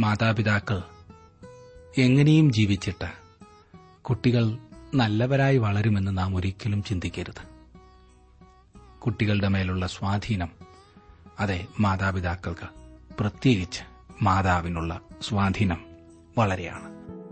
മാതാപിതാക്കൾ എങ്ങനെയും ജീവിച്ചിട്ട് കുട്ടികൾ നല്ലവരായി വളരുമെന്ന് നാം ഒരിക്കലും ചിന്തിക്കരുത് കുട്ടികളുടെ മേലുള്ള സ്വാധീനം അതെ മാതാപിതാക്കൾക്ക് പ്രത്യേകിച്ച് മാതാവിനുള്ള സ്വാധീനം വളരെയാണ്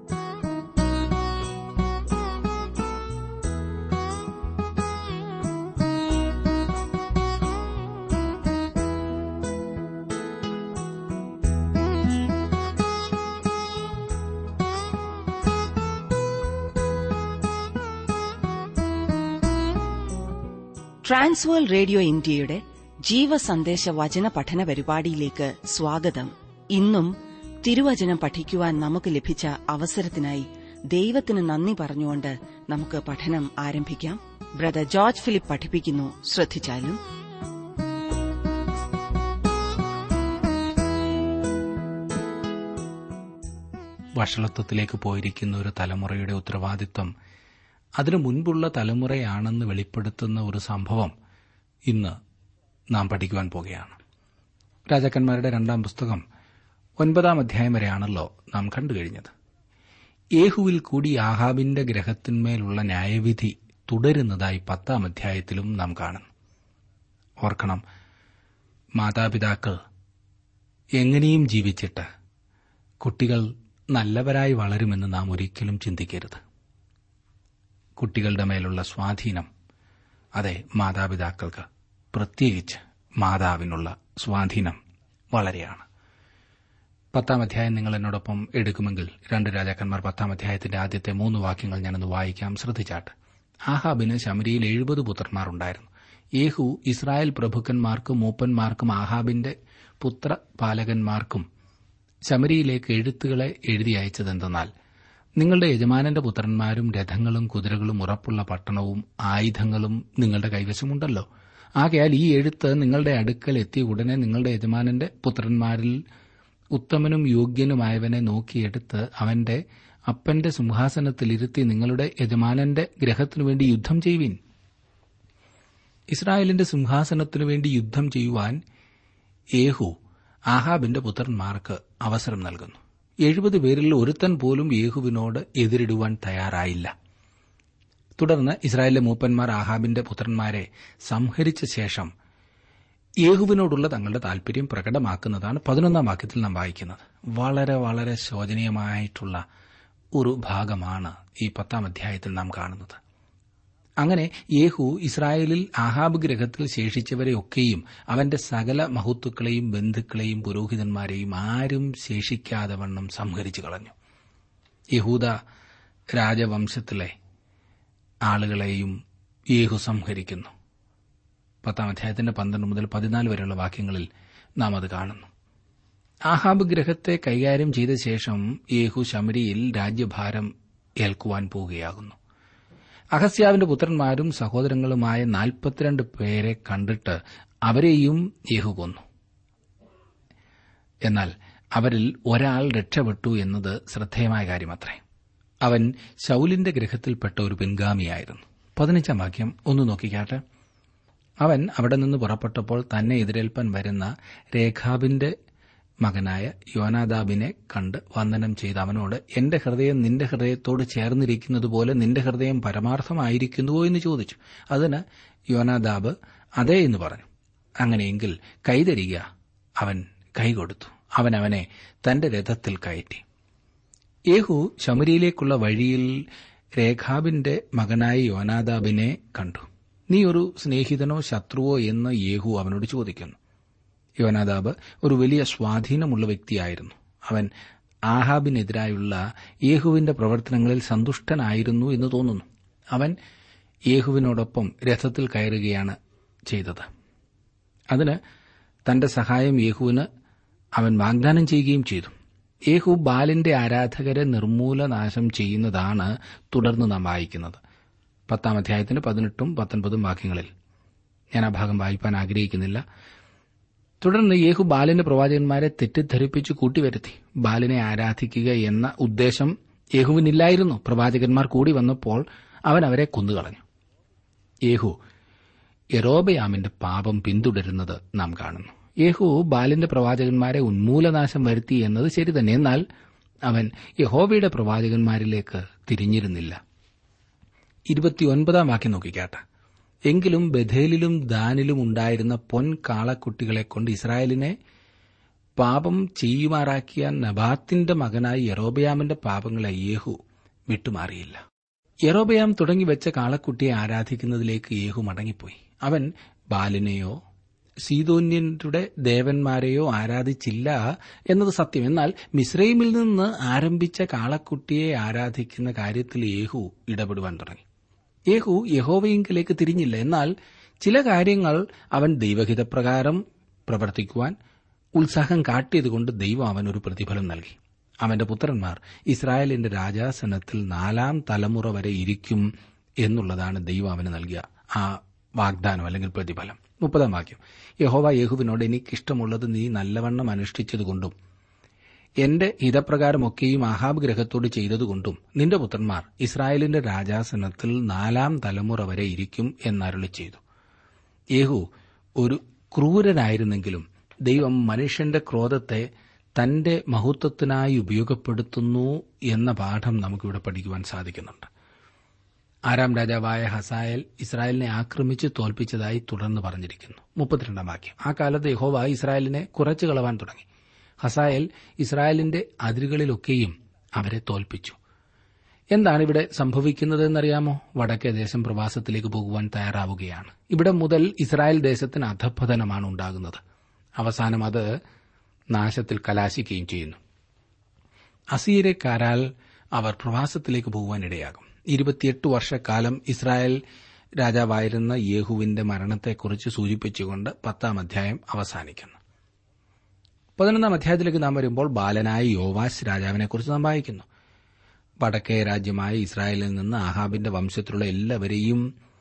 ട്രാൻസ്വേൾ റേഡിയോ ഇന്ത്യയുടെ ജീവസന്ദേശ വചന പഠന പരിപാടിയിലേക്ക് സ്വാഗതം ഇന്നും തിരുവചനം പഠിക്കുവാൻ നമുക്ക് ലഭിച്ച അവസരത്തിനായി ദൈവത്തിന് നന്ദി പറഞ്ഞുകൊണ്ട് നമുക്ക് പഠനം ആരംഭിക്കാം ബ്രദർ ജോർജ് ഫിലിപ്പ് പഠിപ്പിക്കുന്നു ശ്രദ്ധിച്ചാലും വഷളത്വത്തിലേക്ക് പോയിരിക്കുന്ന ഒരു തലമുറയുടെ ഉത്തരവാദിത്വം അതിനു മുൻപുള്ള തലമുറയാണെന്ന് വെളിപ്പെടുത്തുന്ന ഒരു സംഭവം ഇന്ന് നാം പഠിക്കുവാൻ പോകുകയാണ് രാജാക്കന്മാരുടെ രണ്ടാം പുസ്തകം ഒൻപതാം അധ്യായം വരെയാണല്ലോ നാം കണ്ടുകഴിഞ്ഞത് ഏഹുവിൽ കൂടി ആഹാബിന്റെ ഗ്രഹത്തിന്മേലുള്ള ന്യായവിധി തുടരുന്നതായി പത്താം അധ്യായത്തിലും നാം കാണുന്നു ഓർക്കണം മാതാപിതാക്കൾ എങ്ങനെയും ജീവിച്ചിട്ട് കുട്ടികൾ നല്ലവരായി വളരുമെന്ന് നാം ഒരിക്കലും ചിന്തിക്കരുത് കുട്ടികളുടെ മേലുള്ള സ്വാധീനം അതെ മാതാപിതാക്കൾക്ക് പ്രത്യേകിച്ച് മാതാവിനുള്ള സ്വാധീനം വളരെയാണ് പത്താം അധ്യായം നിങ്ങൾ എന്നോടൊപ്പം എടുക്കുമെങ്കിൽ രണ്ട് രാജാക്കന്മാർ പത്താം അധ്യായത്തിന്റെ ആദ്യത്തെ മൂന്ന് വാക്യങ്ങൾ ഞാനൊന്ന് വായിക്കാം ശ്രദ്ധിച്ചാട്ട് ആഹാബിന് ശമരിയിൽ എഴുപത് പുത്രന്മാരുണ്ടായിരുന്നു യേഹു ഇസ്രായേൽ പ്രഭുക്കന്മാർക്കും മൂപ്പന്മാർക്കും ആഹാബിന്റെ പുത്രപാലകന്മാർക്കും ശമരിയിലേക്ക് എഴുത്തുകളെ എഴുതി അയച്ചതെന്തെന്നാൽ നിങ്ങളുടെ യജമാനന്റെ പുത്രന്മാരും രഥങ്ങളും കുതിരകളും ഉറപ്പുള്ള പട്ടണവും ആയുധങ്ങളും നിങ്ങളുടെ കൈവശമുണ്ടല്ലോ ആകയാൽ ഈ എഴുത്ത് നിങ്ങളുടെ അടുക്കൽ എത്തിയ ഉടനെ നിങ്ങളുടെ യജമാനന്റെ പുത്രന്മാരിൽ ഉത്തമനും യോഗ്യനുമായവനെ നോക്കിയെടുത്ത് അവന്റെ അപ്പന്റെ സിംഹാസനത്തിലിരുത്തി നിങ്ങളുടെ യജമാനന്റെ ഗ്രഹത്തിനുവേണ്ടി യുദ്ധം ചെയ്യുവിൻ ഇസ്രായേലിന്റെ സിംഹാസനത്തിനു വേണ്ടി യുദ്ധം ചെയ്യുവാൻ ഏഹു ആഹാബിന്റെ പുത്രന്മാർക്ക് അവസരം നൽകുന്നു എഴുപത് പേരിൽ ഒരുത്തൻ പോലും യേഹുവിനോട് എതിരിടുവാൻ തയ്യാറായില്ല തുടർന്ന് ഇസ്രായേലിലെ മൂപ്പന്മാർ ആഹാബിന്റെ പുത്രന്മാരെ സംഹരിച്ച ശേഷം യേഹുവിനോടുള്ള തങ്ങളുടെ താൽപര്യം പ്രകടമാക്കുന്നതാണ് പതിനൊന്നാം വാക്യത്തിൽ നാം വായിക്കുന്നത് വളരെ വളരെ ശോചനീയമായിട്ടുള്ള ഒരു ഭാഗമാണ് ഈ പത്താം അധ്യായത്തിൽ നാം കാണുന്നത് അങ്ങനെ യേഹു ഇസ്രായേലിൽ ആഹാബ് ഗ്രഹത്തിൽ ശേഷിച്ചവരെയൊക്കെയും അവന്റെ സകല മഹത്വക്കളെയും ബന്ധുക്കളെയും പുരോഹിതന്മാരെയും ആരും ശേഷിക്കാതെ വണ്ണം സംഹരിച്ചു കളഞ്ഞു യഹൂദ രാജവംശത്തിലെ ആളുകളെയും യേഹു സംഹരിക്കുന്നു പത്താം അധ്യായത്തിന്റെ പന്ത്രണ്ട് മുതൽ പതിനാല് വരെയുള്ള വാക്യങ്ങളിൽ നാം അത് കാണുന്നു ആഹാബ് ഗ്രഹത്തെ കൈകാര്യം ചെയ്ത ശേഷം യേഹു ശമരിയിൽ രാജ്യഭാരം ഏൽക്കുവാൻ പോവുകയാകുന്നു അഹസ്യാവിന്റെ പുത്രന്മാരും സഹോദരങ്ങളുമായ നാൽപ്പത്തിരണ്ട് പേരെ കണ്ടിട്ട് അവരെയും യേഹു കൊന്നു എന്നാൽ അവരിൽ ഒരാൾ രക്ഷപ്പെട്ടു എന്നത് ശ്രദ്ധേയമായ കാര്യമത്രേ അവൻ ശൌലിന്റെ ഗ്രഹത്തിൽപ്പെട്ട ഒരു പിൻഗാമിയായിരുന്നു പതിനഞ്ചാം വാക്യം ഒന്ന് നോക്കിക്കാട്ടെ അവൻ അവിടെ നിന്ന് പുറപ്പെട്ടപ്പോൾ തന്നെ എതിരേൽപ്പാൻ വരുന്ന രേഖാബിന്റെ മകനായ യോനാദാബിനെ കണ്ട് വന്ദനം ചെയ്ത് അവനോട് എന്റെ ഹൃദയം നിന്റെ ഹൃദയത്തോട് ചേർന്നിരിക്കുന്നതുപോലെ നിന്റെ ഹൃദയം പരമാർത്ഥമായിരിക്കുന്നുവോ എന്ന് ചോദിച്ചു അതിന് യോനാദാബ് അതേ എന്ന് പറഞ്ഞു അങ്ങനെയെങ്കിൽ കൈതരിക അവൻ കൈകൊടുത്തു അവൻ അവനെ തന്റെ രഥത്തിൽ കയറ്റി യേഹു ശമരിയിലേക്കുള്ള വഴിയിൽ രേഖാബിന്റെ മകനായ യോനാദാബിനെ കണ്ടു നീ ഒരു സ്നേഹിതനോ ശത്രുവോ എന്ന് യേഹു അവനോട് ചോദിക്കുന്നു യോനാദാബ് ഒരു വലിയ സ്വാധീനമുള്ള വ്യക്തിയായിരുന്നു അവൻ ആഹാബിനെതിരായുള്ള യേഹുവിന്റെ പ്രവർത്തനങ്ങളിൽ സന്തുഷ്ടനായിരുന്നു എന്ന് തോന്നുന്നു അവൻ യേഹുവിനോടൊപ്പം രഥത്തിൽ കയറുകയാണ് ചെയ്തത് അതിന് തന്റെ സഹായം യേഹുവിന് അവൻ വാഗ്ദാനം ചെയ്യുകയും ചെയ്തു യേഹു ബാലിന്റെ ആരാധകരെ നിർമൂലനാശം ചെയ്യുന്നതാണ് തുടർന്ന് നാം വായിക്കുന്നത് പത്താം അധ്യായത്തിന്റെ പതിനെട്ടും പത്തൊൻപതും വാക്യങ്ങളിൽ ഞാൻ ആ ഭാഗം വായിപ്പാൻ ആഗ്രഹിക്കുന്നില്ല തുടർന്ന് യേഹു ബാലിന്റെ പ്രവാചകന്മാരെ തെറ്റിദ്ധരിപ്പിച്ച് കൂട്ടിവരുത്തി ബാലിനെ ആരാധിക്കുക എന്ന ഉദ്ദേശം യേഹുവിനില്ലായിരുന്നു പ്രവാചകന്മാർ കൂടി വന്നപ്പോൾ അവൻ അവരെ കൊന്നുകളഞ്ഞു യേഹു യറോബയാമിന്റെ പാപം പിന്തുടരുന്നത് നാം കാണുന്നു യേഹു ബാലിന്റെ പ്രവാചകന്മാരെ ഉന്മൂലനാശം വരുത്തി എന്നത് ശരി തന്നെ എന്നാൽ അവൻ യഹോവയുടെ പ്രവാചകന്മാരിലേക്ക് തിരിഞ്ഞിരുന്നില്ല ഇരുപത്തിയൊൻപതാം വാക്യം നോക്കിക്കാട്ടെ എങ്കിലും ബഥേലിലും ദാനിലും ഉണ്ടായിരുന്ന പൊൻ കാളക്കുട്ടികളെ കൊണ്ട് ഇസ്രായേലിനെ പാപം ചെയ്യുമാറാക്കിയ നബാത്തിന്റെ മകനായി യറോബയാമിന്റെ പാപങ്ങളെ യേഹു വിട്ടുമാറിയില്ല യറോബയാം തുടങ്ങിവെച്ച കാളക്കുട്ടിയെ ആരാധിക്കുന്നതിലേക്ക് യേഹു മടങ്ങിപ്പോയി അവൻ ബാലിനെയോ സീതോന്യരുടെ ദേവന്മാരെയോ ആരാധിച്ചില്ല എന്നത് സത്യം എന്നാൽ മിസ്രൈമിൽ നിന്ന് ആരംഭിച്ച കാളക്കുട്ടിയെ ആരാധിക്കുന്ന കാര്യത്തിൽ യേഹു ഇടപെടുവാൻ തുടങ്ങി യേഹു യഹോവയിങ്കിലേക്ക് തിരിഞ്ഞില്ല എന്നാൽ ചില കാര്യങ്ങൾ അവൻ ദൈവഹിതപ്രകാരം പ്രവർത്തിക്കുവാൻ ഉത്സാഹം കാട്ടിയതുകൊണ്ട് ദൈവം അവനൊരു പ്രതിഫലം നൽകി അവന്റെ പുത്രന്മാർ ഇസ്രായേലിന്റെ രാജാസനത്തിൽ നാലാം തലമുറ വരെ ഇരിക്കും എന്നുള്ളതാണ് ദൈവം അവന് നൽകിയ ആ വാഗ്ദാനം അല്ലെങ്കിൽ പ്രതിഫലം മുപ്പതാം വാക്യം യഹോവ യേഹുവിനോട് എനിക്കിഷ്ടമുള്ളത് നീ നല്ലവണ്ണം അനുഷ്ഠിച്ചതുകൊണ്ടും എന്റെ ഹിതപ്രകാരമൊക്കെയും ആഹാബ് ഗ്രഹത്തോട് ചെയ്തതുകൊണ്ടും നിന്റെ പുത്രന്മാർ ഇസ്രായേലിന്റെ രാജാസനത്തിൽ നാലാം തലമുറ വരെ ഇരിക്കും എന്നരുളി ചെയ്തു യേഹു ഒരു ക്രൂരനായിരുന്നെങ്കിലും ദൈവം മനുഷ്യന്റെ ക്രോധത്തെ തന്റെ മഹത്വത്തിനായി ഉപയോഗപ്പെടുത്തുന്നു എന്ന പാഠം നമുക്കിവിടെ പഠിക്കുവാൻ സാധിക്കുന്നുണ്ട് ആറാം രാജാവായ ഹസായൽ ഇസ്രായേലിനെ ആക്രമിച്ച് തോൽപ്പിച്ചതായി തുടർന്ന് പറഞ്ഞിരിക്കുന്നു മുപ്പത്തിരണ്ടാം വാക്യം ആ കാലത്ത് യഹോവ ഇസ്രായേലിനെ കുറച്ചു കളവാൻ തുടങ്ങി ഹസായൽ ഇസ്രായേലിന്റെ അതിരുകളിലൊക്കെയും അവരെ തോൽപ്പിച്ചു എന്താണ് ഇവിടെ സംഭവിക്കുന്നതെന്നറിയാമോ വടക്കേ ദേശം പ്രവാസത്തിലേക്ക് പോകുവാൻ തയ്യാറാവുകയാണ് ഇവിടെ മുതൽ ഇസ്രായേൽ ദേശത്തിന് അധപ്പതനമാണ് ഉണ്ടാകുന്നത് അവസാനം അത് നാശത്തിൽ കലാശിക്കുകയും ചെയ്യുന്നു അസീരക്കാരാൽ അവർ പ്രവാസത്തിലേക്ക് പോകുവാൻ ഇടയാകും ഇരുപത്തിയെട്ട് വർഷക്കാലം ഇസ്രായേൽ രാജാവായിരുന്ന യേഹുവിന്റെ മരണത്തെക്കുറിച്ച് സൂചിപ്പിച്ചുകൊണ്ട് പത്താം അധ്യായം അവസാനിക്കുന്നു പതിനൊന്നാം അധ്യായത്തിലേക്ക് നാം വരുമ്പോൾ ബാലനായ യോവാസ് രാജാവിനെക്കുറിച്ച് നാം വായിക്കുന്നു വടക്കേ രാജ്യമായ ഇസ്രായേലിൽ നിന്ന് ആഹാബിന്റെ വംശത്തിലുള്ള എല്ലാവരെയും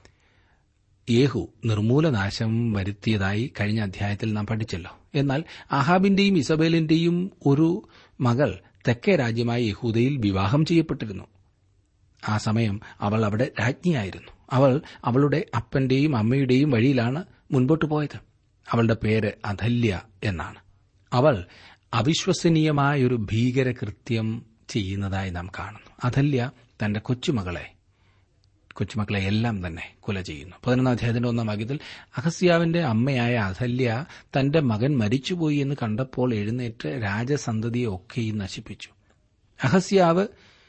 യേഹു നിർമൂലനാശം വരുത്തിയതായി കഴിഞ്ഞ അധ്യായത്തിൽ നാം പഠിച്ചല്ലോ എന്നാൽ ആഹാബിന്റെയും ഇസബേലിന്റെയും ഒരു മകൾ തെക്കേ രാജ്യമായ യഹൂദയിൽ വിവാഹം ചെയ്യപ്പെട്ടിരുന്നു ആ സമയം അവൾ അവിടെ രാജ്ഞിയായിരുന്നു അവൾ അവളുടെ അപ്പന്റെയും അമ്മയുടെയും വഴിയിലാണ് മുൻപോട്ട് പോയത് അവളുടെ പേര് അധല്യ എന്നാണ് അവൾ അവിശ്വസനീയമായൊരു ഭീകരകൃത്യം ചെയ്യുന്നതായി നാം കാണുന്നു അധല്യ തന്റെ കൊച്ചുമകളെ കൊച്ചുമക്കളെ എല്ലാം തന്നെ കൊല ചെയ്യുന്നു പതിനൊന്നാം അധ്യായത്തിന്റെ ഒന്നാം വാക്യത്തിൽ അഹസ്യാവിന്റെ അമ്മയായ അഹല്യ തന്റെ മകൻ മരിച്ചുപോയി എന്ന് കണ്ടപ്പോൾ എഴുന്നേറ്റ് രാജസന്തതിയെ ഒക്കെയും നശിപ്പിച്ചു അഹസ്യാവ്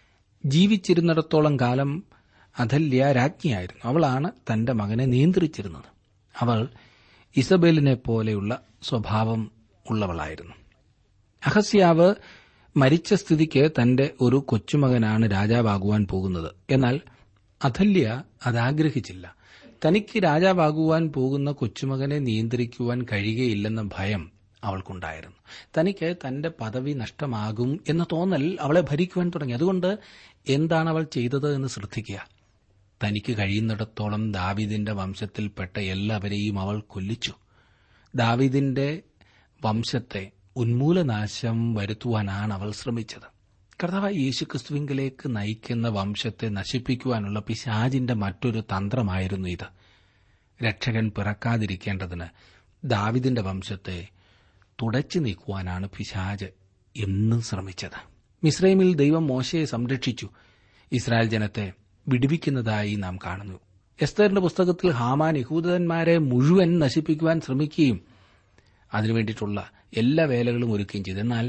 ജീവിച്ചിരുന്നിടത്തോളം കാലം അധല്യ രാജ്ഞിയായിരുന്നു അവളാണ് തന്റെ മകനെ നിയന്ത്രിച്ചിരുന്നത് അവൾ ഇസബേലിനെ പോലെയുള്ള സ്വഭാവം ഉള്ളവളായിരുന്നു അഹസ്യാവ് മരിച്ച സ്ഥിതിക്ക് തന്റെ ഒരു കൊച്ചുമകനാണ് രാജാവാകുവാൻ പോകുന്നത് എന്നാൽ അഥല്യ അതാഗ്രഹിച്ചില്ല തനിക്ക് രാജാവാകുവാൻ പോകുന്ന കൊച്ചുമകനെ നിയന്ത്രിക്കുവാൻ കഴിയുകയില്ലെന്ന ഭയം അവൾക്കുണ്ടായിരുന്നു തനിക്ക് തന്റെ പദവി നഷ്ടമാകും എന്ന തോന്നൽ അവളെ ഭരിക്കുവാൻ തുടങ്ങി അതുകൊണ്ട് എന്താണ് അവൾ ചെയ്തത് എന്ന് ശ്രദ്ധിക്കുക തനിക്ക് കഴിയുന്നിടത്തോളം ദാവീദിന്റെ വംശത്തിൽപ്പെട്ട എല്ലാവരെയും അവൾ കൊല്ലിച്ചു ദാവീദിന്റെ വംശത്തെ ഉന്മൂലനാശം വരുത്തുവാനാണ് അവൾ ശ്രമിച്ചത് കർത്താവ് യേശുക്രിസ്തുവിങ്കിലേക്ക് നയിക്കുന്ന വംശത്തെ നശിപ്പിക്കുവാനുള്ള പിശാജിന്റെ മറ്റൊരു തന്ത്രമായിരുന്നു ഇത് രക്ഷകൻ പിറക്കാതിരിക്കേണ്ടതിന് ദാവിദിന്റെ വംശത്തെ തുടച്ചു നീക്കുവാനാണ് പിശാജ് എന്നും ശ്രമിച്ചത് മിസ്രൈമിൽ ദൈവം മോശയെ സംരക്ഷിച്ചു ഇസ്രായേൽ ജനത്തെ വിടുവിക്കുന്നതായി നാം കാണുന്നു എസ്തറിന്റെ പുസ്തകത്തിൽ ഹാമാൻ യഹൂദന്മാരെ മുഴുവൻ നശിപ്പിക്കുവാൻ ശ്രമിക്കുകയും അതിനുവേണ്ടിയിട്ടുള്ള എല്ലാ വേലകളും ഒരുക്കുകയും ചെയ്തു എന്നാൽ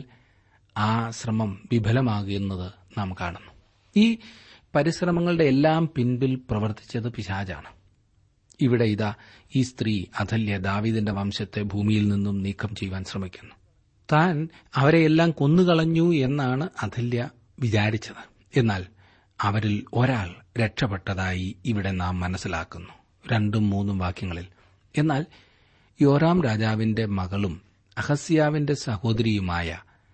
ആ ശ്രമം വിഫലമാകുന്നത് നാം കാണുന്നു ഈ പരിശ്രമങ്ങളുടെ എല്ലാം പിൻപിൽ പ്രവർത്തിച്ചത് പിശാജാണ് ഇവിടെ ഇതാ ഈ സ്ത്രീ അധല്യ ദാവീദിന്റെ വംശത്തെ ഭൂമിയിൽ നിന്നും നീക്കം ചെയ്യുവാൻ ശ്രമിക്കുന്നു താൻ അവരെയെല്ലാം കൊന്നുകളഞ്ഞു എന്നാണ് അധല്യ വിചാരിച്ചത് എന്നാൽ അവരിൽ ഒരാൾ രക്ഷപ്പെട്ടതായി ഇവിടെ നാം മനസ്സിലാക്കുന്നു രണ്ടും മൂന്നും വാക്യങ്ങളിൽ എന്നാൽ യോറാം രാജാവിന്റെ മകളും അഹസ്യാവിന്റെ സഹോദരിയുമായ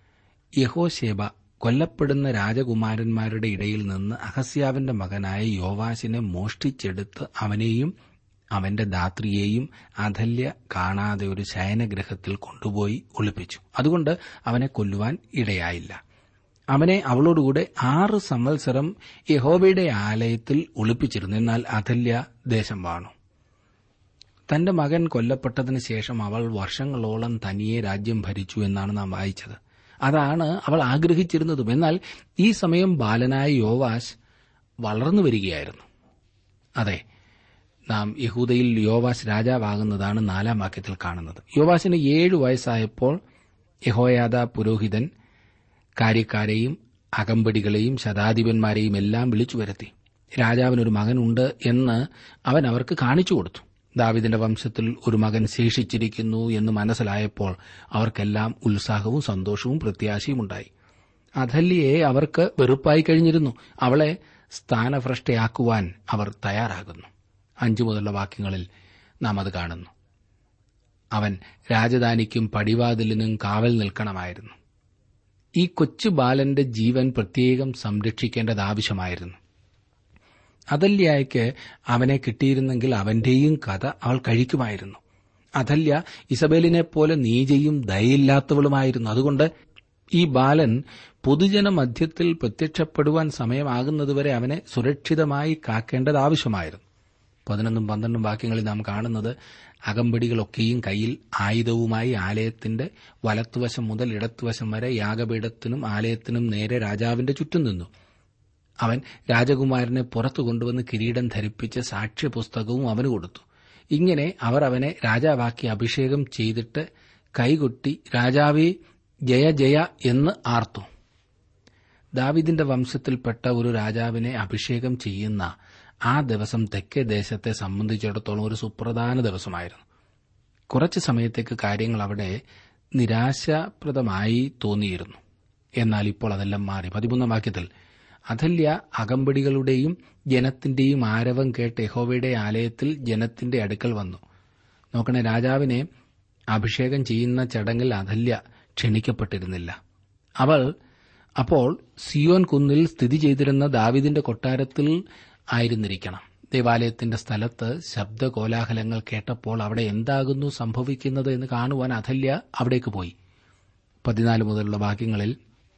യഹോശേബ കൊല്ലപ്പെടുന്ന രാജകുമാരന്മാരുടെ ഇടയിൽ നിന്ന് അഹസ്യാവിന്റെ മകനായ യോവാശിനെ മോഷ്ടിച്ചെടുത്ത് അവനെയും അവന്റെ ധാത്രിയെയും അധല്യ കാണാതെ ഒരു ശയനഗ്രഹത്തിൽ കൊണ്ടുപോയി ഒളിപ്പിച്ചു അതുകൊണ്ട് അവനെ കൊല്ലുവാൻ ഇടയായില്ല അവനെ അവളോടുകൂടെ ആറ് സംവത്സരം യഹോവയുടെ ആലയത്തിൽ ഒളിപ്പിച്ചിരുന്നു എന്നാൽ അധല്യ ദേശം വാണു തന്റെ മകൻ കൊല്ലപ്പെട്ടതിന് ശേഷം അവൾ വർഷങ്ങളോളം തനിയെ രാജ്യം ഭരിച്ചു എന്നാണ് നാം വായിച്ചത് അതാണ് അവൾ ആഗ്രഹിച്ചിരുന്നതും എന്നാൽ ഈ സമയം ബാലനായ യോവാശ് വളർന്നു വരികയായിരുന്നു അതെ നാം യഹൂദയിൽ യോവാശ് രാജാവാകുന്നതാണ് നാലാം വാക്യത്തിൽ കാണുന്നത് യോവാശിന് ഏഴു വയസ്സായപ്പോൾ യഹോയാദ പുരോഹിതൻ കാര്യക്കാരെയും അകമ്പടികളെയും ശതാധിപന്മാരെയും എല്ലാം വിളിച്ചു വരുത്തി രാജാവിനൊരു മകനുണ്ട് എന്ന് അവൻ അവർക്ക് കാണിച്ചു കൊടുത്തു ദാവിദിന്റെ വംശത്തിൽ ഒരു മകൻ ശേഷിച്ചിരിക്കുന്നു എന്ന് മനസ്സിലായപ്പോൾ അവർക്കെല്ലാം ഉത്സാഹവും സന്തോഷവും പ്രത്യാശയും ഉണ്ടായി അധല്യയെ അവർക്ക് വെറുപ്പായി കഴിഞ്ഞിരുന്നു അവളെ സ്ഥാനഭ്രഷ്ടയാക്കുവാൻ അവർ തയ്യാറാകുന്നു അഞ്ചു മുതലുള്ള വാക്യങ്ങളിൽ നാം അത് കാണുന്നു അവൻ രാജധാനിക്കും പടിവാതിലിനും കാവൽ നിൽക്കണമായിരുന്നു ഈ കൊച്ചു ബാലന്റെ ജീവൻ പ്രത്യേകം സംരക്ഷിക്കേണ്ടത് ആവശ്യമായിരുന്നു അതല്യയ്ക്ക് അവനെ കിട്ടിയിരുന്നെങ്കിൽ അവന്റെയും കഥ അവൾ കഴിക്കുമായിരുന്നു അതല്യ ഇസബേലിനെ പോലെ നീചയും ദയയില്ലാത്തവളുമായിരുന്നു അതുകൊണ്ട് ഈ ബാലൻ പൊതുജന മധ്യത്തിൽ പ്രത്യക്ഷപ്പെടുവാൻ സമയമാകുന്നതുവരെ അവനെ സുരക്ഷിതമായി കാക്കേണ്ടത് ആവശ്യമായിരുന്നു പതിനൊന്നും പന്ത്രണ്ടും വാക്യങ്ങളിൽ നാം കാണുന്നത് അകമ്പടികളൊക്കെയും കയ്യിൽ ആയുധവുമായി ആലയത്തിന്റെ വലത്തുവശം മുതൽ ഇടത്തുവശം വരെ യാഗപീഠത്തിനും ആലയത്തിനും നേരെ രാജാവിന്റെ ചുറ്റും നിന്നു അവൻ രാജകുമാരനെ പുറത്തു കൊണ്ടുവന്ന് കിരീടം ധരിപ്പിച്ച് സാക്ഷ്യപുസ്തകവും അവന് കൊടുത്തു ഇങ്ങനെ അവർ അവനെ രാജാവാക്കി അഭിഷേകം ചെയ്തിട്ട് കൈകൊട്ടി രാജാവേ ജയ ജയ എന്ന് ആർത്തു ദാവിദിന്റെ വംശത്തിൽപ്പെട്ട ഒരു രാജാവിനെ അഭിഷേകം ചെയ്യുന്ന ആ ദിവസം തെക്കേ ദേശത്തെ സംബന്ധിച്ചിടത്തോളം ഒരു സുപ്രധാന ദിവസമായിരുന്നു കുറച്ചു സമയത്തേക്ക് കാര്യങ്ങൾ അവിടെ നിരാശാപ്രദമായി തോന്നിയിരുന്നു എന്നാൽ ഇപ്പോൾ അതെല്ലാം മാറി പതിമൂന്നാം വാക്യത്തിൽ അഥല്യ അകമ്പടികളുടെയും ജനത്തിന്റെയും ആരവം കേട്ട് യഹോവയുടെ ആലയത്തിൽ ജനത്തിന്റെ അടുക്കൽ വന്നു നോക്കണേ രാജാവിനെ അഭിഷേകം ചെയ്യുന്ന ചടങ്ങിൽ അഥല്യ ക്ഷണിക്കപ്പെട്ടിരുന്നില്ല അവൾ അപ്പോൾ സിയോൻ കുന്നിൽ സ്ഥിതി ചെയ്തിരുന്ന ദാവിദിന്റെ കൊട്ടാരത്തിൽ ആയിരുന്നിരിക്കണം ദേവാലയത്തിന്റെ സ്ഥലത്ത് ശബ്ദകോലാഹലങ്ങൾ കേട്ടപ്പോൾ അവിടെ എന്താകുന്നു സംഭവിക്കുന്നത് എന്ന് കാണുവാൻ അഥല്യ അവിടേക്ക് പോയി പതിനാല് മുതലുള്ള വാക്യങ്ങളിൽ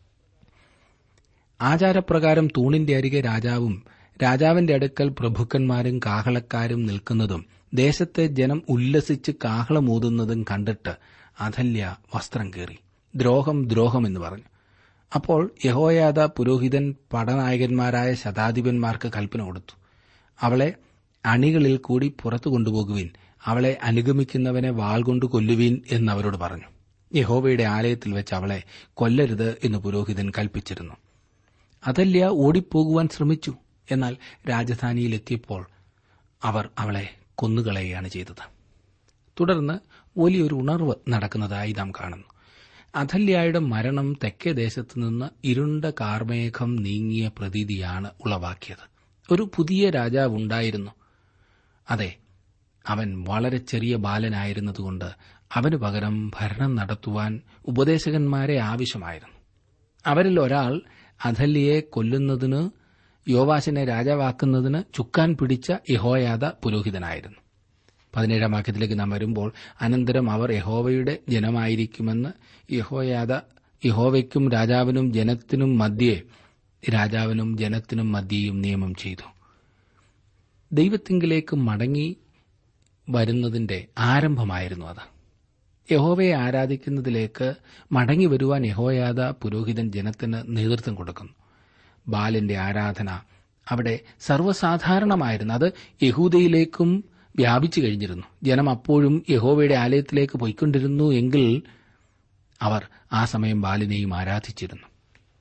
ആചാരപ്രകാരം തൂണിന്റെ അരികെ രാജാവും രാജാവിന്റെ അടുക്കൽ പ്രഭുക്കന്മാരും കാഹളക്കാരും നിൽക്കുന്നതും ദേശത്തെ ജനം ഉല്ലസിച്ച് കാഹളമൂതുന്നതും കണ്ടിട്ട് അഥല്യ വസ്ത്രം കീറി ദ്രോഹം ദ്രോഹം എന്ന് പറഞ്ഞു അപ്പോൾ യഹോയാദ പുരോഹിതൻ പടനായകന്മാരായ ശതാധിപന്മാർക്ക് കൽപ്പന കൊടുത്തു അവളെ അണികളിൽ കൂടി പുറത്തു കൊണ്ടുപോകുവിൻ അവളെ അനുഗമിക്കുന്നവനെ വാൾ കൊണ്ട് കൊല്ലുവീൻ എന്ന് അവരോട് പറഞ്ഞു യഹോവയുടെ ആലയത്തിൽ വെച്ച് അവളെ കൊല്ലരുത് എന്ന് പുരോഹിതൻ കൽപ്പിച്ചിരുന്നു അതല്യ ഓടിപ്പോകുവാൻ ശ്രമിച്ചു എന്നാൽ രാജധാനിയിലെത്തിയപ്പോൾ അവർ അവളെ കൊന്നുകളയുകയാണ് ചെയ്തത് തുടർന്ന് വലിയൊരു ഉണർവ് നടക്കുന്നതായി നാം കാണുന്നു അഥല്യായുടെ മരണം തെക്കേ ദേശത്തു നിന്ന് ഇരുണ്ട കാർമേഘം നീങ്ങിയ പ്രതീതിയാണ് ഉളവാക്കിയത് ഒരു പുതിയ രാജാവ് ഉണ്ടായിരുന്നു അതെ അവൻ വളരെ ചെറിയ ബാലനായിരുന്നതുകൊണ്ട് അവന് പകരം ഭരണം നടത്തുവാൻ ഉപദേശകന്മാരെ ആവശ്യമായിരുന്നു അവരിൽ ഒരാൾ അഥല്യയെ കൊല്ലുന്നതിന് യോവാശിനെ രാജാവാക്കുന്നതിന് ചുക്കാൻ പിടിച്ച യഹോയാദ പുരോഹിതനായിരുന്നു പതിനേഴാം വാക്യത്തിലേക്ക് നാം വരുമ്പോൾ അനന്തരം അവർ യഹോവയുടെ ജനമായിരിക്കുമെന്ന് യഹോയാദ യഹോവയ്ക്കും രാജാവിനും ജനത്തിനും മധ്യേ രാജാവിനും ജനത്തിനും മധ്യേയും നിയമം ചെയ്തു ദൈവത്തിങ്കിലേക്ക് മടങ്ങി വരുന്നതിന്റെ ആരംഭമായിരുന്നു അത് യഹോവയെ ആരാധിക്കുന്നതിലേക്ക് മടങ്ങി വരുവാൻ യഹോയാദ പുരോഹിതൻ ജനത്തിന് നേതൃത്വം കൊടുക്കുന്നു ബാലിന്റെ ആരാധന അവിടെ സർവ്വസാധാരണമായിരുന്നു അത് യഹൂദയിലേക്കും വ്യാപിച്ചു കഴിഞ്ഞിരുന്നു ജനം അപ്പോഴും യഹോവയുടെ ആലയത്തിലേക്ക് പോയിക്കൊണ്ടിരുന്നു എങ്കിൽ അവർ ആ സമയം ബാലിനെയും ആരാധിച്ചിരുന്നു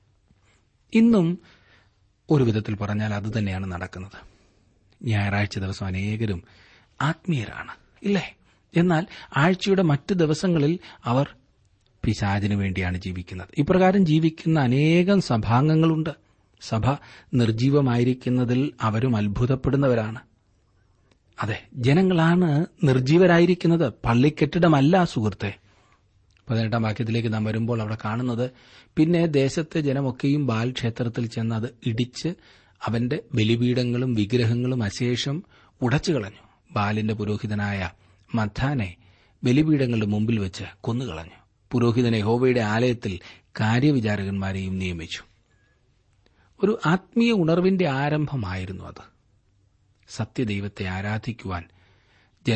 ഇന്നും ഒരു വിധത്തിൽ പറഞ്ഞാൽ അതുതന്നെയാണ് നടക്കുന്നത് ഞായറാഴ്ച ദിവസം അനേകരും ആത്മീയരാണ് ഇല്ലേ എന്നാൽ ആഴ്ചയുടെ മറ്റ് ദിവസങ്ങളിൽ അവർ പിശാചിനു വേണ്ടിയാണ് ജീവിക്കുന്നത് ഇപ്രകാരം ജീവിക്കുന്ന അനേകം സഭാംഗങ്ങളുണ്ട് സഭ നിർജീവമായിരിക്കുന്നതിൽ അവരും അത്ഭുതപ്പെടുന്നവരാണ് അതെ ജനങ്ങളാണ് നിർജീവരായിരിക്കുന്നത് പള്ളിക്കെട്ടിടമല്ല സുഹൃത്തെ പതിനെട്ടാം വാക്യത്തിലേക്ക് നാം വരുമ്പോൾ അവിടെ കാണുന്നത് പിന്നെ ദേശത്തെ ജനമൊക്കെയും ബാൽ ക്ഷേത്രത്തിൽ ചെന്ന് അത് ഇടിച്ച് അവന്റെ ബലിപീഠങ്ങളും വിഗ്രഹങ്ങളും അശേഷം ഉടച്ചു കളഞ്ഞു ബാലിന്റെ പുരോഹിതനായ മഥാനെ ബലിപീഠങ്ങളുടെ മുമ്പിൽ വെച്ച് കൊന്നുകളഞ്ഞു പുരോഹിതനെ ഹോവയുടെ ആലയത്തിൽ കാര്യവിചാരകന്മാരെയും നിയമിച്ചു ഒരു ആത്മീയ ഉണർവിന്റെ ആരംഭമായിരുന്നു അത് സത്യദൈവത്തെ ആരാധിക്കുവാൻ ജനം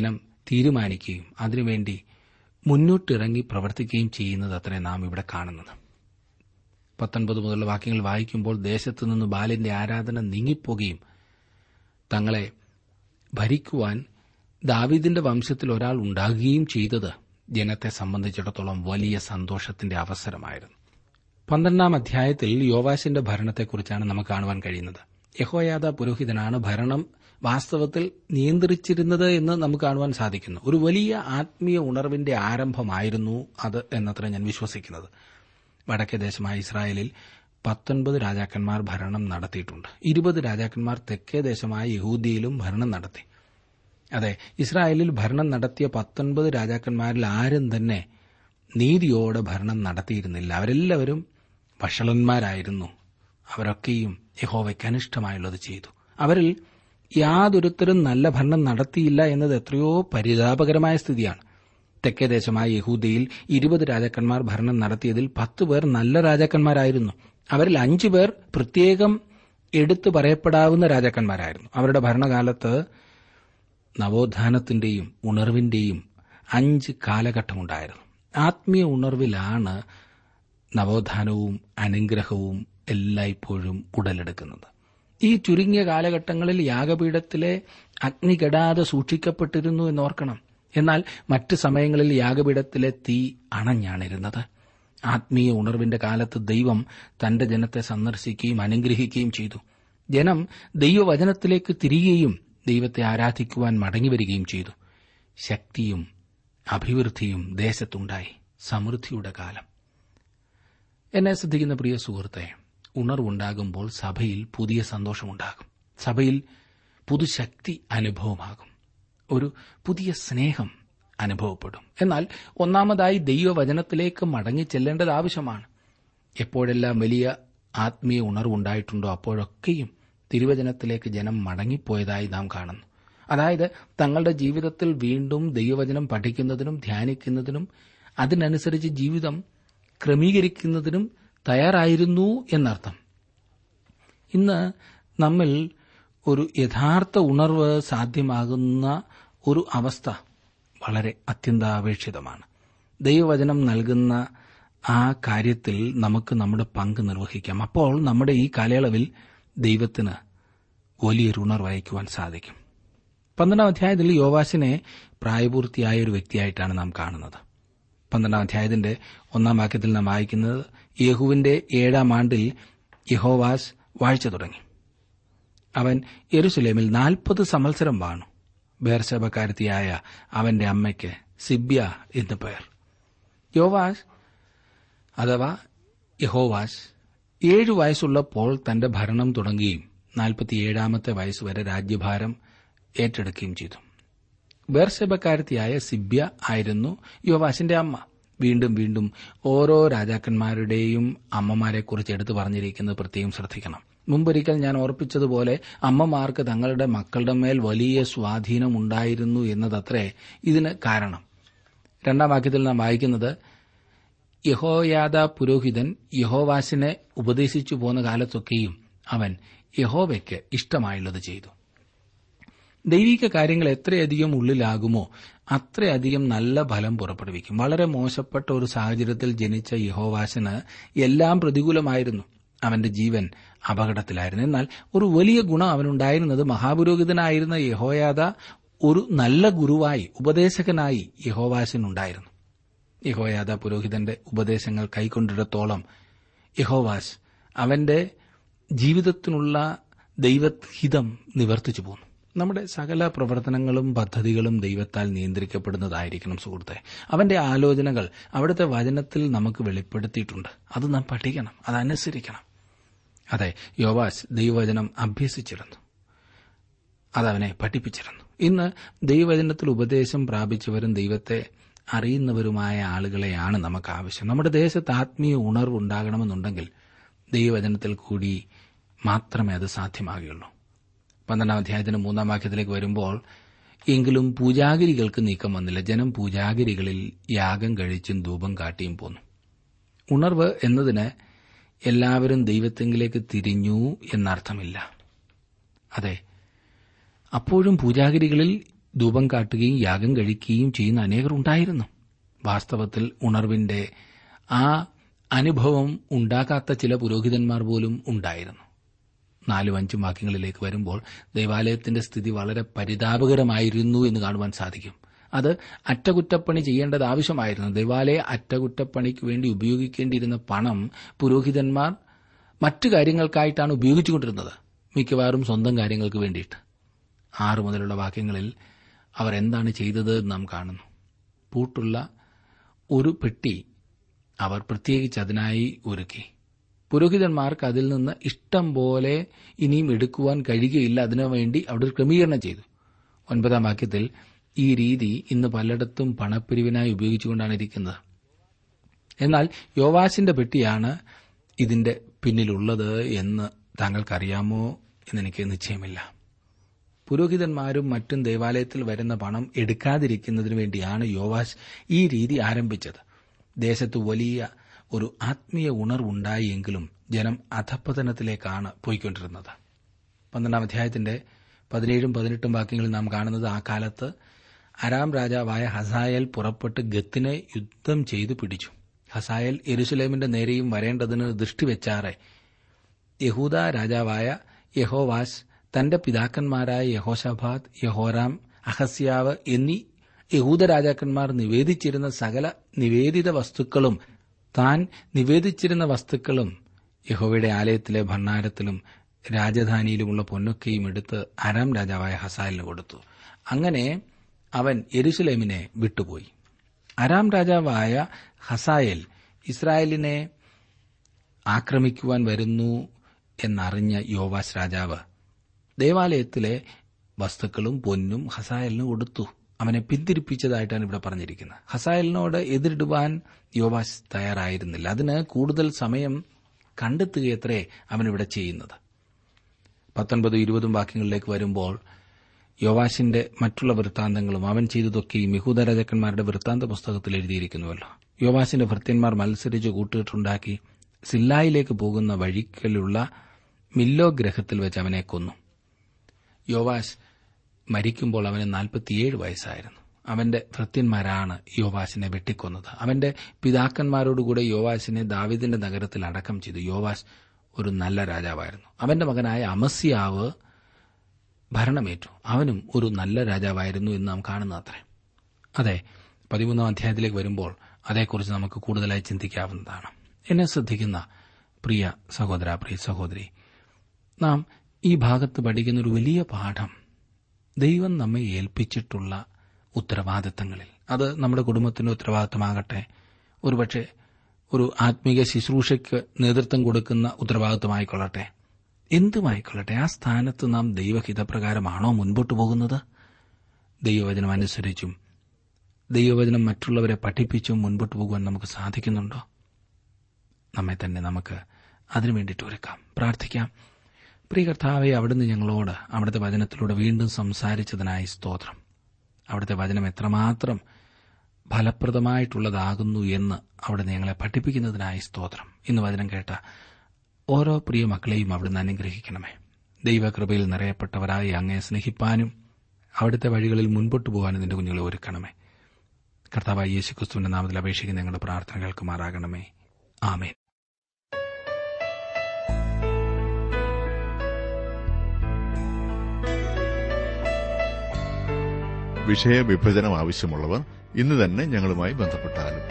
തീരുമാനിക്കുകയും അതിനുവേണ്ടി മുന്നോട്ടിറങ്ങി പ്രവർത്തിക്കുകയും ചെയ്യുന്നത് അത്രേ നാം ഇവിടെ കാണുന്നത് പത്തൊൻപത് മുതലുള്ള വാക്യങ്ങൾ വായിക്കുമ്പോൾ ദേശത്തു നിന്ന് ബാലിന്റെ ആരാധന നീങ്ങിപ്പോകുകയും തങ്ങളെ ഭരിക്കുവാൻ ദാവീദിന്റെ വംശത്തിൽ ഒരാൾ ഉണ്ടാകുകയും ചെയ്തത് ജനത്തെ സംബന്ധിച്ചിടത്തോളം വലിയ സന്തോഷത്തിന്റെ അവസരമായിരുന്നു പന്ത്രണ്ടാം അധ്യായത്തിൽ യോവാശിന്റെ ഭരണത്തെക്കുറിച്ചാണ് നമുക്ക് കാണുവാൻ കഴിയുന്നത് യഹോയാദ പുരോഹിതനാണ് ഭരണം വാസ്തവത്തിൽ നിയന്ത്രിച്ചിരുന്നത് എന്ന് നമുക്ക് കാണുവാൻ സാധിക്കുന്നു ഒരു വലിയ ആത്മീയ ഉണർവിന്റെ ആരംഭമായിരുന്നു അത് എന്നത്ര ഞാൻ വിശ്വസിക്കുന്നത് വടക്കേ ദേശമായ ഇസ്രായേലിൽ പത്തൊൻപത് രാജാക്കന്മാർ ഭരണം നടത്തിയിട്ടുണ്ട് ഇരുപത് രാജാക്കന്മാർ തെക്കേ ദേശമായ യഹൂദിയിലും ഭരണം നടത്തി അതെ ഇസ്രായേലിൽ ഭരണം നടത്തിയ പത്തൊൻപത് രാജാക്കന്മാരിൽ ആരും തന്നെ നീതിയോടെ ഭരണം നടത്തിയിരുന്നില്ല അവരെല്ലാവരും വഷളന്മാരായിരുന്നു അവരൊക്കെയും യഹോവയ്ക്ക് അനിഷ്ടമായുള്ളത് ചെയ്തു അവരിൽ യാതൊരുത്തരും നല്ല ഭരണം നടത്തിയില്ല എന്നത് എത്രയോ പരിതാപകരമായ സ്ഥിതിയാണ് തെക്കേ ദേശമായ യഹൂദയിൽ ഇരുപത് രാജാക്കന്മാർ ഭരണം നടത്തിയതിൽ പത്ത് പേർ നല്ല രാജാക്കന്മാരായിരുന്നു അവരിൽ അഞ്ചു പേർ പ്രത്യേകം എടുത്തു പറയപ്പെടാവുന്ന രാജാക്കന്മാരായിരുന്നു അവരുടെ ഭരണകാലത്ത് നവോത്ഥാനത്തിന്റെയും ഉണർവിന്റെയും അഞ്ച് കാലഘട്ടമുണ്ടായിരുന്നു ആത്മീയ ഉണർവിലാണ് നവോത്ഥാനവും അനുഗ്രഹവും എല്ലായ്പ്പോഴും ഉടലെടുക്കുന്നത് ഈ ചുരുങ്ങിയ കാലഘട്ടങ്ങളിൽ യാഗപീഠത്തിലെ അഗ്നി കെടാതെ സൂക്ഷിക്കപ്പെട്ടിരുന്നു എന്നോർക്കണം എന്നാൽ മറ്റ് സമയങ്ങളിൽ യാഗപീഠത്തിലെ തീ അണഞ്ഞാണിരുന്നത് ആത്മീയ ഉണർവിന്റെ കാലത്ത് ദൈവം തന്റെ ജനത്തെ സന്ദർശിക്കുകയും അനുഗ്രഹിക്കുകയും ചെയ്തു ജനം ദൈവവചനത്തിലേക്ക് തിരികെയും ദൈവത്തെ ആരാധിക്കുവാൻ മടങ്ങിവരികയും ചെയ്തു ശക്തിയും അഭിവൃദ്ധിയും ദേശത്തുണ്ടായി സമൃദ്ധിയുടെ കാലം എന്നെ ശ്രദ്ധിക്കുന്ന പ്രിയ സുഹൃത്തെ ഉണർവുണ്ടാകുമ്പോൾ സഭയിൽ പുതിയ സന്തോഷമുണ്ടാകും സഭയിൽ പുതുശക്തി അനുഭവമാകും ഒരു പുതിയ സ്നേഹം അനുഭവപ്പെടും എന്നാൽ ഒന്നാമതായി ദൈവവചനത്തിലേക്ക് മടങ്ങി ചെല്ലേണ്ടത് ആവശ്യമാണ് എപ്പോഴെല്ലാം വലിയ ആത്മീയ ഉണർവുണ്ടായിട്ടുണ്ടോ അപ്പോഴൊക്കെയും തിരുവചനത്തിലേക്ക് ജനം മടങ്ങിപ്പോയതായി നാം കാണുന്നു അതായത് തങ്ങളുടെ ജീവിതത്തിൽ വീണ്ടും ദൈവവചനം പഠിക്കുന്നതിനും ധ്യാനിക്കുന്നതിനും അതിനനുസരിച്ച് ജീവിതം ക്രമീകരിക്കുന്നതിനും തയ്യാറായിരുന്നു എന്നർത്ഥം ഇന്ന് നമ്മിൽ ഒരു യഥാർത്ഥ ഉണർവ് സാധ്യമാകുന്ന ഒരു അവസ്ഥ വളരെ അത്യന്താപേക്ഷിതമാണ് ദൈവവചനം നൽകുന്ന ആ കാര്യത്തിൽ നമുക്ക് നമ്മുടെ പങ്ക് നിർവഹിക്കാം അപ്പോൾ നമ്മുടെ ഈ കാലയളവിൽ ദൈവത്തിന് വലിയൊരു ഉണർവ് അയക്കുവാൻ സാധിക്കും പന്ത്രണ്ടാം അധ്യായത്തിൽ യോവാസിനെ പ്രായപൂർത്തിയായ ഒരു വ്യക്തിയായിട്ടാണ് നാം കാണുന്നത് പന്ത്രണ്ടാം അധ്യായത്തിന്റെ ഒന്നാം വാക്യത്തിൽ നാം വായിക്കുന്നത് യേഹുവിന്റെ ഏഴാം ആണ്ടിൽ യഹോവാസ് വാഴ്ച തുടങ്ങി അവൻ യെരുസലേമിൽ നാൽപ്പത് സംവത്സരം വാണു ബേർശബക്കാരത്തിയായ അവന്റെ അമ്മയ്ക്ക് സിബ്യ എന്ന് പേർ യോവാസ് അഥവാ യഹോവാസ് ഏഴു വയസ്സുള്ളപ്പോൾ തന്റെ ഭരണം തുടങ്ങുകയും നാൽപ്പത്തിയേഴാമത്തെ വയസ്സുവരെ രാജ്യഭാരം ഏറ്റെടുക്കുകയും ചെയ്തു ബേർശബക്കാരത്തിയായ സിബ്യ ആയിരുന്നു യോവാസിന്റെ അമ്മ വീണ്ടും വീണ്ടും ഓരോ രാജാക്കന്മാരുടെയും അമ്മമാരെക്കുറിച്ച് എടുത്തു പറഞ്ഞിരിക്കുന്നത് പ്രത്യേകം ശ്രദ്ധിക്കണം മുമ്പൊരിക്കൽ ഞാൻ ഓർപ്പിച്ചതുപോലെ അമ്മമാർക്ക് തങ്ങളുടെ മക്കളുടെ മേൽ വലിയ സ്വാധീനം ഉണ്ടായിരുന്നു എന്നതത്രേ ഇതിന് കാരണം രണ്ടാം വാക്യത്തിൽ നാം വായിക്കുന്നത് യഹോയാദ പുരോഹിതൻ യഹോവാസിനെ ഉപദേശിച്ചു പോന്ന കാലത്തൊക്കെയും അവൻ യഹോവയ്ക്ക് ഇഷ്ടമായുള്ളത് ചെയ്തു ദൈവിക കാര്യങ്ങൾ എത്രയധികം ഉള്ളിലാകുമോ അത്രയധികം നല്ല ഫലം പുറപ്പെടുവിക്കും വളരെ മോശപ്പെട്ട ഒരു സാഹചര്യത്തിൽ ജനിച്ച യഹോവാസിന് എല്ലാം പ്രതികൂലമായിരുന്നു അവന്റെ ജീവൻ അപകടത്തിലായിരുന്നു എന്നാൽ ഒരു വലിയ ഗുണം അവനുണ്ടായിരുന്നത് മഹാപുരോഹിതനായിരുന്ന യഹോയാദ ഒരു നല്ല ഗുരുവായി ഉപദേശകനായി യഹോവാസിനുണ്ടായിരുന്നു യഹോയാദ പുരോഹിതന്റെ ഉപദേശങ്ങൾ കൈക്കൊണ്ടിടത്തോളം യഹോവാസ് അവന്റെ ജീവിതത്തിനുള്ള ദൈവഹിതം നിവർത്തിച്ചു പോന്നു നമ്മുടെ സകല പ്രവർത്തനങ്ങളും പദ്ധതികളും ദൈവത്താൽ നിയന്ത്രിക്കപ്പെടുന്നതായിരിക്കണം സുഹൃത്തെ അവന്റെ ആലോചനകൾ അവിടുത്തെ വചനത്തിൽ നമുക്ക് വെളിപ്പെടുത്തിയിട്ടുണ്ട് അത് നാം പഠിക്കണം അതനുസരിക്കണം അതെ യോവാസ് ദൈവവചനം അഭ്യസിച്ചിരുന്നു അതവനെ പഠിപ്പിച്ചിരുന്നു ഇന്ന് ദൈവവചനത്തിൽ ഉപദേശം പ്രാപിച്ചവരും ദൈവത്തെ അറിയുന്നവരുമായ ആളുകളെയാണ് നമുക്ക് ആവശ്യം നമ്മുടെ ദേശത്ത് ആത്മീയ ഉണർവ് ഉണ്ടാകണമെന്നുണ്ടെങ്കിൽ ദൈവവചനത്തിൽ കൂടി മാത്രമേ അത് സാധ്യമാകുകയുള്ളൂ പന്ത്രണ്ടാം അധ്യായത്തിന് മൂന്നാം വാക്യത്തിലേക്ക് വരുമ്പോൾ എങ്കിലും പൂജാഗിരികൾക്ക് നീക്കം വന്നില്ല ജനം പൂജാഗിരികളിൽ യാഗം കഴിച്ചും ധൂപം കാട്ടിയും പോന്നു ഉണർവ് എന്നതിന് എല്ലാവരും ദൈവത്തെങ്കിലേക്ക് തിരിഞ്ഞു എന്നർത്ഥമില്ല അതെ അപ്പോഴും പൂജാഗിരികളിൽ ധൂപം കാട്ടുകയും യാഗം കഴിക്കുകയും ചെയ്യുന്ന അനേകർ ഉണ്ടായിരുന്നു വാസ്തവത്തിൽ ഉണർവിന്റെ ആ അനുഭവം ഉണ്ടാക്കാത്ത ചില പുരോഹിതന്മാർ പോലും ഉണ്ടായിരുന്നു നാലും അഞ്ചും വാക്യങ്ങളിലേക്ക് വരുമ്പോൾ ദൈവാലയത്തിന്റെ സ്ഥിതി വളരെ പരിതാപകരമായിരുന്നു എന്ന് കാണുവാൻ സാധിക്കും അത് അറ്റകുറ്റപ്പണി ചെയ്യേണ്ടത് ആവശ്യമായിരുന്നു ദൈവാലയ അറ്റകുറ്റപ്പണിക്ക് വേണ്ടി ഉപയോഗിക്കേണ്ടിയിരുന്ന പണം പുരോഹിതന്മാർ മറ്റു കാര്യങ്ങൾക്കായിട്ടാണ് ഉപയോഗിച്ചുകൊണ്ടിരുന്നത് മിക്കവാറും സ്വന്തം കാര്യങ്ങൾക്ക് വേണ്ടിയിട്ട് ആറ് മുതലുള്ള വാക്യങ്ങളിൽ അവർ എന്താണ് ചെയ്തത് എന്ന് നാം കാണുന്നു പൂട്ടുള്ള ഒരു പെട്ടി അവർ പ്രത്യേകിച്ച് അതിനായി ഒരുക്കി പുരോഹിതന്മാർക്ക് അതിൽ നിന്ന് ഇഷ്ടം പോലെ ഇനിയും എടുക്കുവാൻ കഴിയുകയില്ല അതിനുവേണ്ടി അവിടെ ഒരു ക്രമീകരണം ചെയ്തു ഒൻപതാം വാക്യത്തിൽ ഈ രീതി ഇന്ന് പലയിടത്തും പണപ്പിരിവിനായി ഉപയോഗിച്ചുകൊണ്ടാണ് ഇരിക്കുന്നത് എന്നാൽ യോവാശിന്റെ പെട്ടിയാണ് ഇതിന്റെ പിന്നിലുള്ളത് എന്ന് താങ്കൾക്കറിയാമോ എന്നെനിക്ക് നിശ്ചയമില്ല പുരോഹിതന്മാരും മറ്റും ദേവാലയത്തിൽ വരുന്ന പണം എടുക്കാതിരിക്കുന്നതിനു വേണ്ടിയാണ് യോവാശ് ഈ രീതി ആരംഭിച്ചത് ദേശത്ത് വലിയ ഒരു ആത്മീയ ഉണർവുണ്ടായെങ്കിലും ജനം അധപ്പതനത്തിലേക്കാണ് പോയിക്കൊണ്ടിരുന്നത് പന്ത്രണ്ടാം അധ്യായത്തിന്റെ പതിനേഴും പതിനെട്ടും വാക്യങ്ങളിൽ നാം കാണുന്നത് ആ കാലത്ത് അരാം രാജാവായ ഹസായൽ പുറപ്പെട്ട് ഗത്തിനെ യുദ്ധം ചെയ്തു പിടിച്ചു ഹസായൽ എരുസലേമിന്റെ നേരെയും വരേണ്ടതിന് ദൃഷ്ടിവെച്ചാറെ യഹൂദ രാജാവായ യഹോവാസ് തന്റെ പിതാക്കന്മാരായ യഹോഷഭാദ് യഹോറാം അഹസ്യാവ് എന്നീ യഹൂദ രാജാക്കന്മാർ നിവേദിച്ചിരുന്ന സകല നിവേദിത വസ്തുക്കളും താൻ നിവേദിച്ചിരുന്ന വസ്തുക്കളും യഹോവയുടെ ആലയത്തിലെ ഭണ്ഡാരത്തിലും രാജധാനിയിലുമുള്ള പൊന്നൊക്കെയും എടുത്ത് അരാം രാജാവായ ഹസാലിന് കൊടുത്തു അങ്ങനെ അവൻ യെരുസലേമിനെ വിട്ടുപോയി അരാം രാജാവായ ഹസായേൽ ഇസ്രായേലിനെ ആക്രമിക്കുവാൻ വരുന്നു എന്നറിഞ്ഞ യോവാസ് രാജാവ് ദേവാലയത്തിലെ വസ്തുക്കളും പൊന്നും ഹസായലിന് കൊടുത്തു അവനെ പിന്തിരിപ്പിച്ചതായിട്ടാണ് ഇവിടെ പറഞ്ഞിരിക്കുന്നത് ഹസായലിനോട് എതിരിടുവാൻ യോവാസ് തയ്യാറായിരുന്നില്ല അതിന് കൂടുതൽ സമയം കണ്ടെത്തുകയത്രേ അവനിവിടെ ചെയ്യുന്നത് പത്തൊൻപതും ഇരുപതും വാക്യങ്ങളിലേക്ക് വരുമ്പോൾ യോവാശിന്റെ മറ്റുള്ള വൃത്താന്തങ്ങളും അവൻ ചെയ്തതൊക്കെയും യഹൂദ രാജാക്കന്മാരുടെ വൃത്താന്ത പുസ്തകത്തിൽ എഴുതിയിരിക്കുന്നുവല്ലോ യോവാശിന്റെ ഭൃത്യന്മാർ മത്സരിച്ച് കൂട്ടുകെട്ടുണ്ടാക്കി സില്ലായിലേക്ക് പോകുന്ന വഴിക്കലുള്ള മില്ലോ ഗ്രഹത്തിൽ വെച്ച് അവനെ കൊന്നു യോവാശ് മരിക്കുമ്പോൾ അവന് നാൽപ്പത്തിയേഴ് വയസ്സായിരുന്നു അവന്റെ ഭൃത്യന്മാരാണ് യോവാശിനെ വെട്ടിക്കൊന്നത് അവന്റെ പിതാക്കന്മാരോടുകൂടെ യോവാശിനെ ദാവിദിന്റെ നഗരത്തിൽ അടക്കം ചെയ്തു യോവാശ് ഒരു നല്ല രാജാവായിരുന്നു അവന്റെ മകനായ അമസ്യാവ് ഭരണമേറ്റു അവനും ഒരു നല്ല രാജാവായിരുന്നു എന്ന് നാം കാണുന്ന അത്രേ അതെ പതിമൂന്നാം അധ്യായത്തിലേക്ക് വരുമ്പോൾ അതേക്കുറിച്ച് നമുക്ക് കൂടുതലായി ചിന്തിക്കാവുന്നതാണ് എന്നെ ശ്രദ്ധിക്കുന്ന പ്രിയ സഹോദര പ്രിയ സഹോദരി നാം ഈ ഭാഗത്ത് പഠിക്കുന്ന ഒരു വലിയ പാഠം ദൈവം നമ്മെ ഏൽപ്പിച്ചിട്ടുള്ള ഉത്തരവാദിത്തങ്ങളിൽ അത് നമ്മുടെ കുടുംബത്തിന്റെ ഉത്തരവാദിത്തമാകട്ടെ ഒരുപക്ഷെ ഒരു ആത്മീക ശുശ്രൂഷയ്ക്ക് നേതൃത്വം കൊടുക്കുന്ന ഉത്തരവാദിത്തമായിക്കൊള്ളട്ടെ എന്തുമായിക്കൊള്ളട്ടെ ആ സ്ഥാനത്ത് നാം ദൈവഹിതപ്രകാരമാണോ മുൻപോട്ട് പോകുന്നത് ദൈവവചനം അനുസരിച്ചും ദൈവവചനം മറ്റുള്ളവരെ പഠിപ്പിച്ചും മുൻപോട്ട് പോകുവാൻ നമുക്ക് സാധിക്കുന്നുണ്ടോ നമ്മെ തന്നെ നമുക്ക് അതിനു വേണ്ടിയിട്ട് ഒരുക്കാം പ്രാർത്ഥിക്കാം പ്രിയ കർത്താവെ അവിടുന്ന് ഞങ്ങളോട് അവിടുത്തെ വചനത്തിലൂടെ വീണ്ടും സംസാരിച്ചതിനായി സ്തോത്രം അവിടുത്തെ വചനം എത്രമാത്രം ഫലപ്രദമായിട്ടുള്ളതാകുന്നു എന്ന് അവിടുന്ന് ഞങ്ങളെ പഠിപ്പിക്കുന്നതിനായി സ്തോത്രം ഇന്ന് വചനം കേട്ട ഓരോ പ്രിയ മക്കളെയും അവിടുന്ന് അനുഗ്രഹിക്കണമേ ദൈവകൃപയിൽ നിറയപ്പെട്ടവരായി അങ്ങേ സ്നേഹിപ്പാനും അവിടുത്തെ വഴികളിൽ മുൻപോട്ട് പോകാനും നിന്റെ കുഞ്ഞുങ്ങളെ ഒരുക്കണമേ കർത്താവായ യേശു ക്രിസ്തുവിന്റെ നാമത്തിൽ അപേക്ഷിക്കുന്ന ഞങ്ങളുടെ പ്രാർത്ഥന കേൾക്കുമാറാകണമേ ആമേൻ വിഷയവിഭജനം ആവശ്യമുള്ളവർ ഇന്ന് തന്നെ ഞങ്ങളുമായി ബന്ധപ്പെട്ടാലും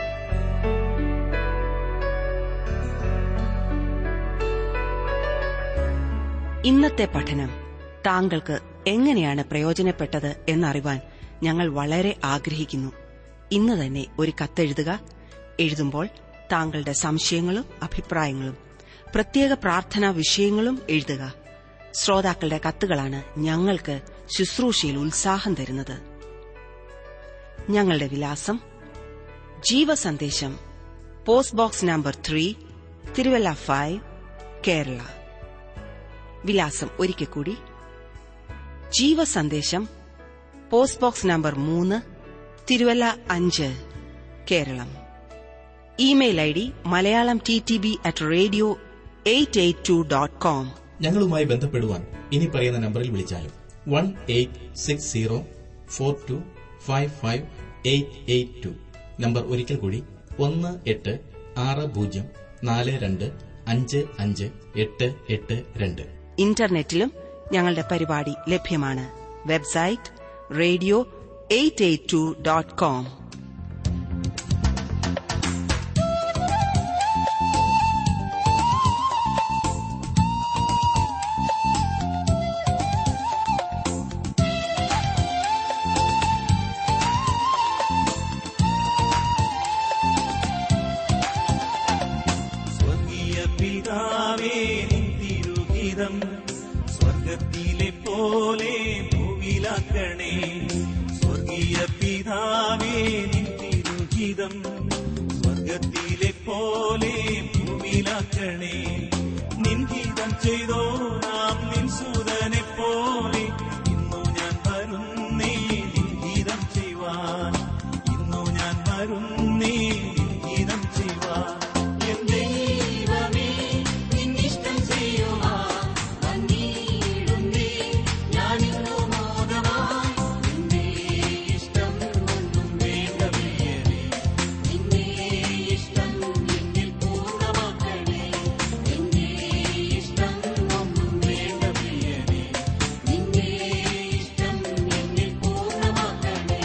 ഇന്നത്തെ പഠനം താങ്കൾക്ക് എങ്ങനെയാണ് പ്രയോജനപ്പെട്ടത് എന്നറിവാൻ ഞങ്ങൾ വളരെ ആഗ്രഹിക്കുന്നു ഇന്ന് തന്നെ ഒരു കത്തെഴുതുക എഴുതുമ്പോൾ താങ്കളുടെ സംശയങ്ങളും അഭിപ്രായങ്ങളും പ്രത്യേക പ്രാർത്ഥനാ വിഷയങ്ങളും എഴുതുക ശ്രോതാക്കളുടെ കത്തുകളാണ് ഞങ്ങൾക്ക് ശുശ്രൂഷയിൽ ഉത്സാഹം തരുന്നത് ഞങ്ങളുടെ വിലാസം ജീവസന്ദേശം post box number three Thiruvalla five Kerala വിലാസം ഒരിക്കൽ കൂടി ജീവസന്ദേശം പോസ്റ്റ് ബോക്സ് നമ്പർ മൂന്ന് തിരുവല്ല അഞ്ച് Keralam email I D Malayalam T T B at radio eight eight two dot com ഞങ്ങളുമായി ബന്ധപ്പെടുവാൻ ഇനി പറയുന്ന നമ്പറിൽ വിളിച്ചാലും one eight six zero four two five five eight eight two number ഒരിക്കൽ കൂടി ഒന്ന് എട്ട് ആറ് പൂജ്യം നാല് രണ്ട് അഞ്ച് അഞ്ച് എട്ട് എട്ട് രണ്ട് ഇന്റർനെറ്റിലും ഞങ്ങളുടെ പരിപാടി ലഭ്യമാണ് website radio eight eight two dot com സ്വർഗീയ പിതാവേ നിൻ തിരുഹിതം സ്വർഗത്തിലെ പോലെ ഭൂവിലാക്കണേ സ്വർഗീയ പിതാവേ നിൻ തിരുഹിതം സ്വർഗത്തിലെ പോലെ ഭൂവിലാക്കണേ നിൻ ഗീതം ചെയ്തോ നാം നിൻ സൂതനെ പോലെ ഇന്നു ഞാൻ വരുന്നേ നിൻ ഗീതം ചെയ്യുവാൻ ഇന്നു ഞാൻ വരുന്നേ നിൻ ഗീതം ചെയ്യുവാൻ എൻ ദൈവമേ നിന്നിഷ്ടം ചെയ്യുവാൻ വന്നിടുന്നേ ഞാനിന്നു മോദമായി നിന്നെ ഇഷ്ടം ഒന്നും വേണ്ട പ്രിയരേ നിന്നെ ഇഷ്ടം എന്നിൽ പൂർണ്ണമാക്കണേ നിന്നെ ഇഷ്ടം ഒന്നും വേണ്ട പ്രിയരേ നിന്നെ ഇഷ്ടം എന്നിൽ പൂർണ്ണമാക്കണേ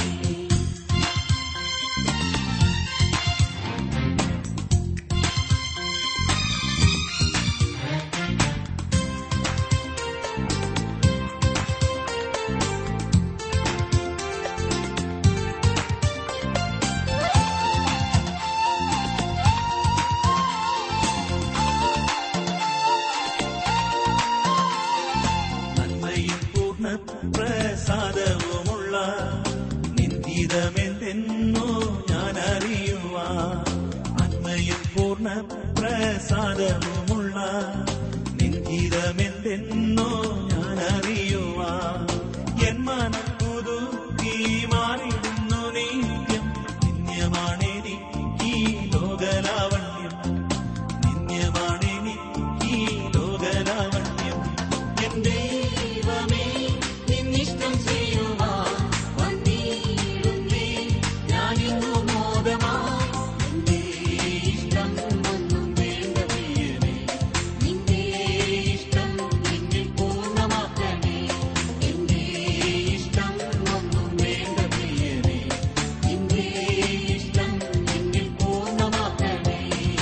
നന്മയും പൂർണ്ണ പ്രസാദവുമുള്ള നിന്ദിതമെന്തെന്നോ ഞാൻ അറിയുവാ നന്മയും പൂർണ്ണ പ്രസാദവുമുള്ള നിന്ദിതമെന്തെന്നോ ഞാൻ അറിയുവാ എൻ മനപ്പുതുക്കി മാറിടുന്നു നിത്യം നിന്യമാണെനിക്ക് ഈ ലോകലാവണ്യം നിന്യമാണെനിക്ക് ഈ ലോകലാവണ്യം എൻ ദൈവമേ നിന്നിഷ്ടം ചെയ്യുവാൻ വന്നിടുന്നേ ഞാനിന്നു മോദമായി നിന്റെ ഇഷ്ടം ഒന്നും വേണ്ട പ്രിയനേ നിന്റെ ഇഷ്ടം എന്നിൽ പൂർണ്ണമാക്കണേ എന്റെ ഇഷ്ടം ഒന്നും വേണ്ട പ്രിയനേ നിന്റെ ഇഷ്ടം എന്നിൽ പൂർണ്ണമാക്കണേ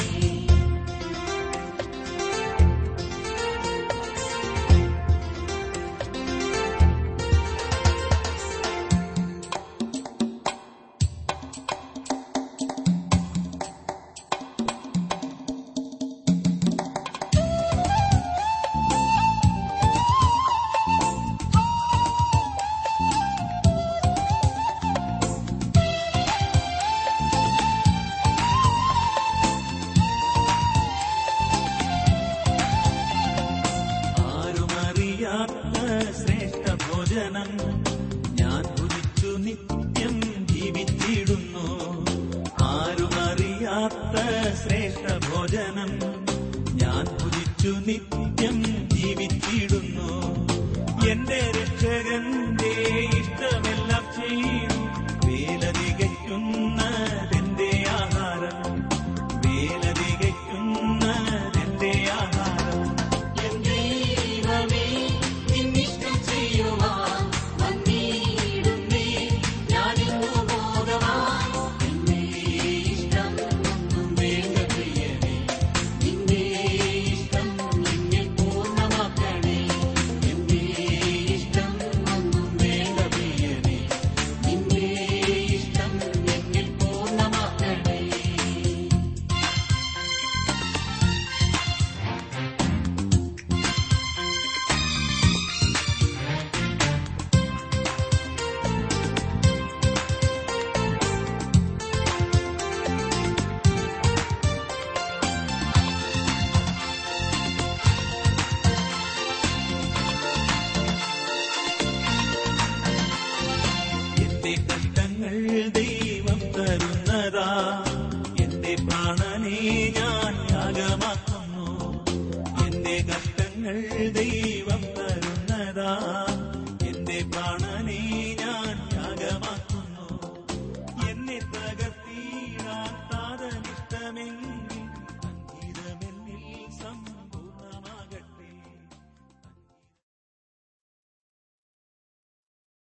ആരുമറിയാത്ത ശ്രേഷ്ഠ ഭോജനം ഞാൻ കുതിച്ചു നിത്യം ജീവിച്ചിടുന്നു ആരുമറിയാത്ത ശ്രേഷ്ഠ ഭോജനം ഞാൻ കുതിച്ചു നിത്യം ജീവിച്ചിടുന്നു എന്റെ രക്ഷകന്റെ ഇഷ്ടമെല്ലാം ചെയ്തു വേല തികയ്ക്കുന്നതെന്റെ ആഹാരം വേല തികയ്ക്കുന്നതെന്റെ ആഹാരം എൻ ദൈവമേ നിന്നിഷ്ടം ചെയ്യുവാൻ വന്നിടുന്നേ ഞാനിന്നു മോദമായി നിന്നെ ഇഷ്ടം ഒന്നും വേണ്ട പ്രിയനേ നിന്നെ ഇഷ്ടം എന്നിൽ പൂർണ്ണമാക്കണേ എന്റെ ഇഷ്ടം ഒന്നും വേണ്ട പ്രിയനേ നിന്റെ ഇഷ്ടം എന്നിൽ പൂർണ്ണമാക്കണേ എന്റെ കഷ്ടങ്ങൾ ദൈവം തരുന്നതാ എന്റെ പ്രാണനെ ഞാൻ യാഗമാക്കുന്നു എന്റെ കഷ്ടങ്ങൾ ദൈവം തരുന്നതാ